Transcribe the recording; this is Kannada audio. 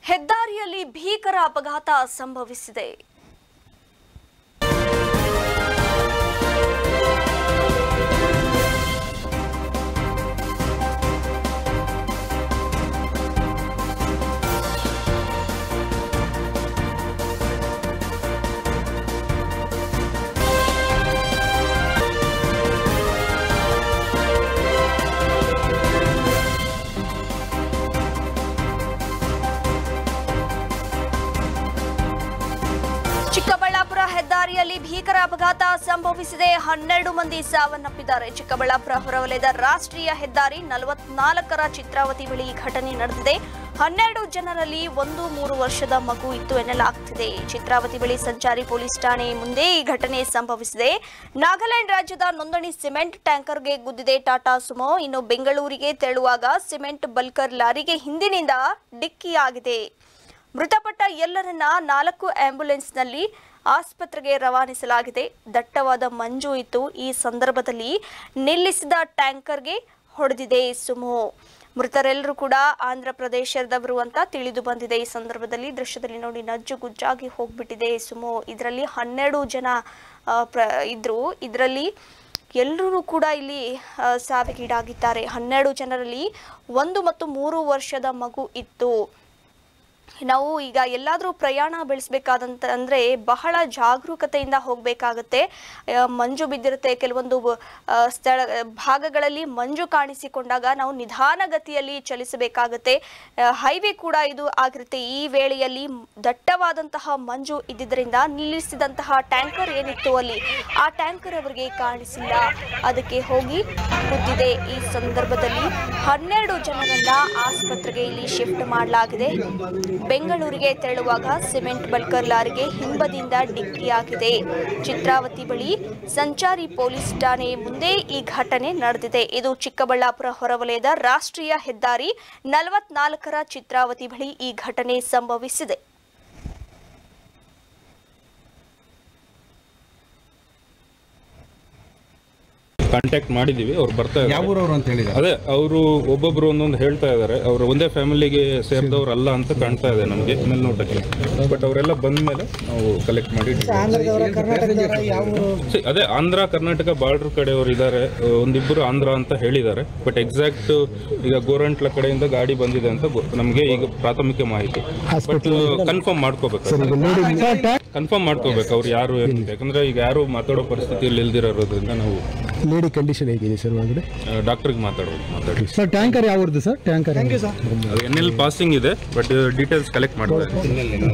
ಹೆದ್ದಾರಿಯಲ್ಲಿ ಭೀಕರ ಅಪಘಾತ ಸಂಭವಿಸಿದೆ ಚಿಕ್ಕಬಳ್ಳಾಪುರ ಹೆದ್ದಾರಿಯಲ್ಲಿ ಭೀಕರ ಅಪಘಾತ ಸಂಭವಿಸಿದೆ ಹನ್ನೆರಡು ಮಂದಿ ಸಾವನ್ನಪ್ಪಿದ್ದಾರೆ ಚಿಕ್ಕಬಳ್ಳಾಪುರ ಹೊರವಲಯದ ರಾಷ್ಟ್ರೀಯ ಹೆದ್ದಾರಿ ನಲವತ್ನಾಲ್ಕರ ಚಿತ್ರಾವತಿ ಬಳಿ ಈ ಘಟನೆ ನಡೆದಿದೆ ಹನ್ನೆರಡು ಜನರಲ್ಲಿ ಒಂದು ಮೂರು ವರ್ಷದ ಮಗು ಇತ್ತು ಎನ್ನಲಾಗ್ತಿದೆ ಚಿತ್ರಾವತಿ ಬಳಿ ಸಂಚಾರಿ ಪೊಲೀಸ್ ಠಾಣೆ ಮುಂದೆ ಈ ಘಟನೆ ಸಂಭವಿಸಿದೆ ನಾಗಾಲ್ಯಾಂಡ್ ರಾಜ್ಯದ ನೋಂದಣಿ ಸಿಮೆಂಟ್ ಟ್ಯಾಂಕರ್ಗೆ ಗುದ್ದಿದೆ ಟಾಟಾ ಸುಮೋ ಇನ್ನು ಬೆಂಗಳೂರಿಗೆ ತೆರಳುವಾಗ ಸಿಮೆಂಟ್ ಬಲ್ಕರ್ ಲಾರಿಗೆ ಹಿಂದಿನಿಂದ ಡಿಕ್ಕಿಯಾಗಿದೆ ಮೃತಪಟ್ಟ ಎಲ್ಲರನ್ನ ನಾಲ್ಕು ಆಂಬ್ಯುಲೆನ್ಸ್ನಲ್ಲಿ ಆಸ್ಪತ್ರೆಗೆ ರವಾನಿಸಲಾಗಿದೆ ದಟ್ಟವಾದ ಮಂಜು ಇತ್ತು ಈ ಸಂದರ್ಭದಲ್ಲಿ ನಿಲ್ಲಿಸಿದ ಟ್ಯಾಂಕರ್ಗೆ ಹೊಡೆದಿದೆ ಸುಮೋ ಮೃತರೆಲ್ಲರೂ ಕೂಡ ಆಂಧ್ರ ಪ್ರದೇಶದವರು ಅಂತ ತಿಳಿದು ಬಂದಿದೆ ಈ ಸಂದರ್ಭದಲ್ಲಿ ದೃಶ್ಯದಲ್ಲಿ ನೋಡಿ ನಜ್ಜು ಗುಜ್ಜಾಗಿ ಹೋಗ್ಬಿಟ್ಟಿದೆ ಸುಮೋ ಇದರಲ್ಲಿ ಹನ್ನೆರಡು ಜನ ಆ, ಪ್ರ ಇದ್ರು ಇದರಲ್ಲಿ ಎಲ್ಲರೂ ಕೂಡ ಇಲ್ಲಿ ಆ, ಸಾವಿಗೀಡಾಗಿದ್ದಾರೆ ಹನ್ನೆರಡು ಜನರಲ್ಲಿ ಒಂದು ಮತ್ತು ಮೂರು ವರ್ಷದ ಮಗು ಇತ್ತು ನಾವು ಈಗ ಎಲ್ಲಾದರೂ ಪ್ರಯಾಣ ಬೆಳೆಸಬೇಕಾದಂತ ಅಂದರೆ ಬಹಳ ಜಾಗರೂಕತೆಯಿಂದ ಹೋಗಬೇಕಾಗತ್ತೆ ಮಂಜು ಬಿದ್ದಿರುತ್ತೆ ಕೆಲವೊಂದು ಆ, ಸ್ಥಳ ಭಾಗಗಳಲ್ಲಿ ಮಂಜು ಕಾಣಿಸಿಕೊಂಡಾಗ ನಾವು ನಿಧಾನಗತಿಯಲ್ಲಿ ಚಲಿಸಬೇಕಾಗತ್ತೆ ಹೈವೇ ಕೂಡ ಇದು ಆಗಿರುತ್ತೆ ಈ ವೇಳೆಯಲ್ಲಿ ದಟ್ಟವಾದಂತಹ ಮಂಜು ಇದ್ದಿದ್ದರಿಂದ ನಿಲ್ಲಿಸಿದಂತಹ ಟ್ಯಾಂಕರ್ ಏನಿತ್ತು ಅಲ್ಲಿ ಆ ಟ್ಯಾಂಕರ್ ಅವರಿಗೆ ಕಾಣಿಸಿಲ್ಲ ಅದಕ್ಕೆ ಹೋಗಿ ಗುದ್ದಿದೆ ಈ ಸಂದರ್ಭದಲ್ಲಿ ಹನ್ನೆರಡು ಜನರನ್ನ ಆಸ್ಪತ್ರೆಗೆ ಇಲ್ಲಿ ಶಿಫ್ಟ್ ಮಾಡಲಾಗಿದೆ ಬೆಂಗಳೂರಿಗೆ ತೆರಳುವಾಗ ಸಿಮೆಂಟ್ ಬಲ್ಕರ್ ಲಾರಿಗೆ ಹಿಂಬದಿಂದ ಡಿಕ್ಕಿಯಾಗಿದೆ ಚಿತ್ರಾವತಿ ಬಳಿ ಸಂಚಾರಿ ಪೊಲೀಸ್ ಠಾಣೆ ಮುಂದೆ ಈ ಘಟನೆ ನಡೆದಿದೆ ಇದು ಚಿಕ್ಕಬಳ್ಳಾಪುರ ಹೊರವಲಯದ ರಾಷ್ಟ್ರೀಯ ಹೆದ್ದಾರಿ ನಲವತ್ನಾಲ್ಕರ ಚಿತ್ರಾವತಿ ಬಳಿ ಈ ಘಟನೆ ಸಂಭವಿಸಿದೆ ಕಾಂಟ್ಯಾಕ್ಟ್ ಮಾಡಿದ್ದೀವಿ ಅವ್ರು ಬರ್ತಾ ಯಾವ ಇದ್ದಾರೆ ಊರವ್ರು ಅಂತ ಹೇಳಿದ್ದಾರೆ ಅದೇ ಅವರು ಒಬ್ಬೊಬ್ರು ಒಂದೊಂದು ಹೇಳ್ತಾ ಇದ್ದಾರೆ ಅವರು ಒಂದೇ ಫ್ಯಾಮಿಲಿಗೆ ಸೇರಿದವ್ರು ಅಲ್ಲ ಅಂತ ಕಾಣ್ತಾ ಇದೆ ನಮಗೆ ಮೇಲ್ನೋಟಕ್ಕೆ ಬಟ್ ಅವರೆಲ್ಲ ಬಂದ ಮೇಲೆ ನಾವು ಕಲೆಕ್ಟ್ ಮಾಡಿ See, ಅದೇ ಆಂಧ್ರ ಕರ್ನಾಟಕ ಬಾರ್ಡರ್ ಕಡೆಯವರು ಇದ್ದಾರೆ ಒಂದಿಬ್ಬರು ಆಂಧ್ರ ಅಂತ ಹೇಳಿದ್ದಾರೆ ಬಟ್ ಎಕ್ಸಾಕ್ಟ್ ಈಗ ಗೋರಂಟ್ಲ ಕಡೆಯಿಂದ ಗಾಡಿ ಬಂದಿದೆ ಅಂತ ನಮಗೆ ಈಗ ಪ್ರಾಥಮಿಕ ಮಾಹಿತಿ ಬಟ್ ಕನ್ಫರ್ಮ್ ಮಾಡ್ಕೋಬೇಕು ಕನ್ಫರ್ಮ್ ಮಾಡ್ಕೋಬೇಕು ಅವ್ರು ಯಾರು ಏನು ಅಂತ. ಯಾಕಂದ್ರೆ ಈಗ ಯಾರು ಮಾತಾಡೋ ಪರಿಸ್ಥಿತಿಯಲ್ಲಿ ಇಲ್ದಿರೋದ್ರಿಂದ ನಾವು ಲೇಡಿ ಕಂಡೀಷನ್ ಹೇಗಿದೆ ಸರ್ ಒಳಗಡೆ ಡಾಕ್ಟರ್ಗೆ ಮಾತಾಡೋದು ಮಾತಾಡಿ ಸರ್ ಟ್ಯಾಂಕರ್ ಯಾವ್ದು ಸರ್ ಟ್ಯಾಂಕರ್ ಅದು ಎನ್ ಎಲ್ ಪಾಸಿಂಗ್ ಇದೆ ಬಟ್ ಡೀಟೇಲ್ಸ್ ಕಲೆಕ್ಟ್ ಮಾಡ್ತಾರೆ